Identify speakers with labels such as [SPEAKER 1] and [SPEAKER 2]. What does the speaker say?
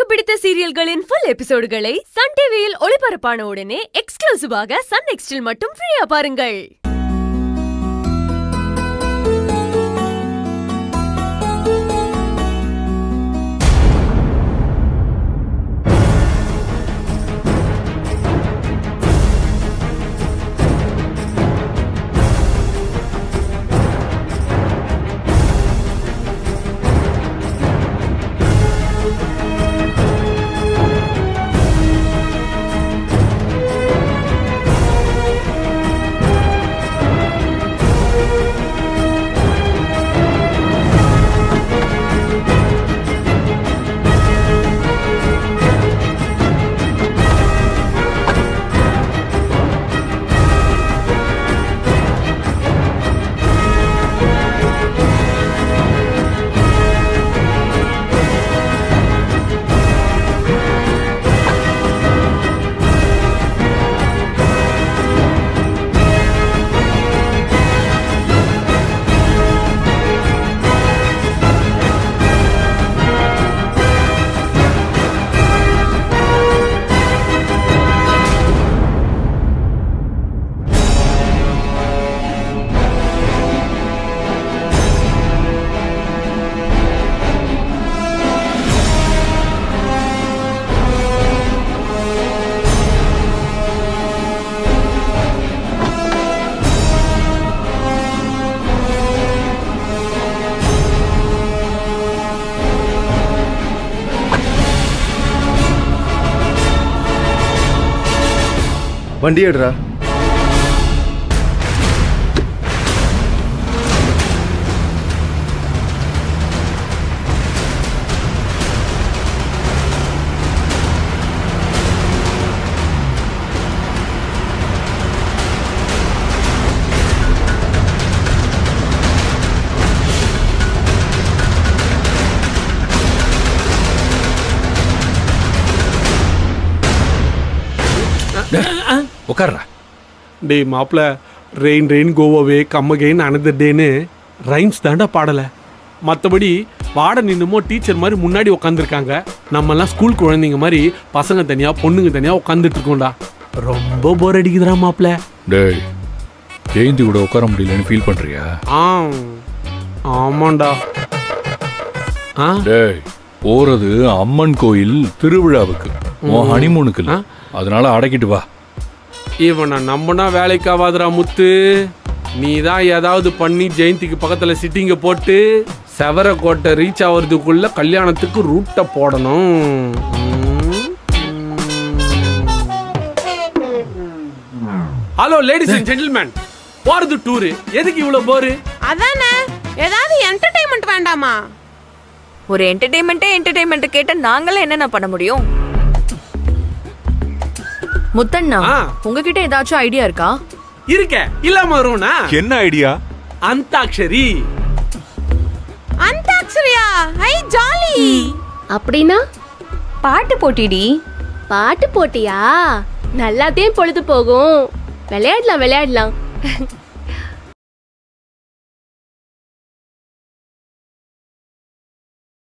[SPEAKER 1] பிடித்த சீரியல்களின் full எபிசோடுகளை Sun டிவியில் ஒளிபரப்பான உடனே எக்ஸ்க்ளூசிவாக சன் நெக்ஸ்டில் மட்டும் ஃப்ரீயா பாருங்கள்
[SPEAKER 2] வண்டி எடுறா
[SPEAKER 3] உட்கார்றா
[SPEAKER 4] டேய் மாப்பிள ரெயின் ரெயின் கோவாவே கம்மகேன்னு அனதர் டேன்னு ரைம்ஸ் தாண்டா பாடலை மற்றபடி பாட நின்னுமோ டீச்சர் மாதிரி முன்னாடி உட்காந்துருக்காங்க நம்மெல்லாம் ஸ்கூல் குழந்தைங்க மாதிரி பசங்க தனியாக பொண்ணுங்க தனியாக உட்காந்துட்டு இருக்கோம்டா ரொம்ப போர் அடிக்குதுடா மாப்பிள
[SPEAKER 3] டேய் ஜெயந்தி கூட உட்கார முடியலன்னு ஃபீல் பண்றியா
[SPEAKER 4] ஆ ஆமாண்டா ஆ
[SPEAKER 3] டேய் போறது அம்மன் கோயில் திருவிழாவுக்கு உன் ஹனிமூனுக்கு இல்ல அதனால அடக்கிட்டு வா
[SPEAKER 4] இவனை நம்பினா வேலைக்கு ஆகாதுடா முத்து நீ தான் ஏதாவது பண்ணி ஜெயந்திக்கு பக்கத்துல சிட்டிங்க போட்டு செவரக்கோட்டை ரீச் ஆகிறதுக்குள்ள கல்யாணத்துக்கு ரூட்டை போடணும் ஹலோ லேடிஸ் அண்ட் ஜென்டில்மேன் போறது டூரு எதுக்கு இவ்வளவு போரு
[SPEAKER 5] அதானே ஏதாவது என்டர்டைன்மெண்ட் வேண்டாமா
[SPEAKER 6] ஒரு என்டர்டைன்மெண்ட்டே என்டர்டைன்மெண்ட் கேட்ட நாங்களே என்னென்ன பண்ண முடியும்
[SPEAKER 7] முத்தண்ணா
[SPEAKER 4] ஆ.
[SPEAKER 7] உங்ககிட்ட ஏதாச்சும் ஐடியா இருக்கா
[SPEAKER 4] இருக்க இல்லாம வரும்னா
[SPEAKER 8] என்ன ஐடியா
[SPEAKER 4] அந்தாக்ஷரி
[SPEAKER 5] அந்தாக்ஷரியா ஐ ஜாலி
[SPEAKER 9] அப்படின்னா
[SPEAKER 6] பாட்டு போட்டிடி
[SPEAKER 9] பாட்டு போட்டியா நல்லாத்தையும் பொழுது போகும் விளையாடலாம் விளையாடலாம்